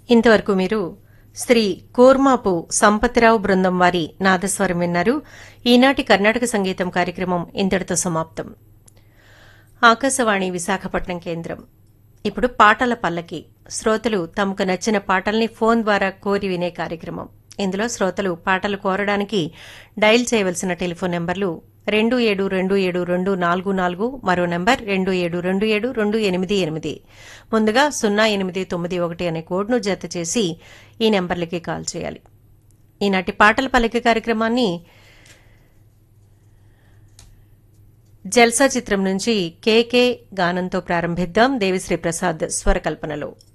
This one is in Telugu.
ఇంతవరకు మీరు శ్రీ కూర్మాపు సంపతిరావు బృందం వారి నాదస్వరం విన్నారు ఈనాటి కర్ణాటక సంగీతం కార్యక్రమం ఇంతటితో సమాప్తం ఆకాశవాణి విశాఖపట్నం కేంద్రం ఇప్పుడు పాటల పల్లకి శ్రోతలు తమకు నచ్చిన పాటల్ని ఫోన్ ద్వారా కోరి వినే కార్యక్రమం ఇందులో శ్రోతలు పాటలు కోరడానికి డయల్ చేయవలసిన టెలిఫోన్ నెంబర్లు రెండు ఏడు రెండు ఏడు రెండు నాలుగు నాలుగు మరో నెంబర్ రెండు ఏడు రెండు ఏడు రెండు ఎనిమిది ఎనిమిది ముందుగా సున్నా ఎనిమిది తొమ్మిది ఒకటి అనే కోడ్ను జత చేసి ఈ నెంబర్లకి కాల్ చేయాలి ఈనాటి పాటల పలికి కార్యక్రమాన్ని జల్సా చిత్రం నుంచి కేకే గానంతో ప్రారంభిద్దాం దేవిశ్రీ ప్రసాద్ స్వరకల్పనలో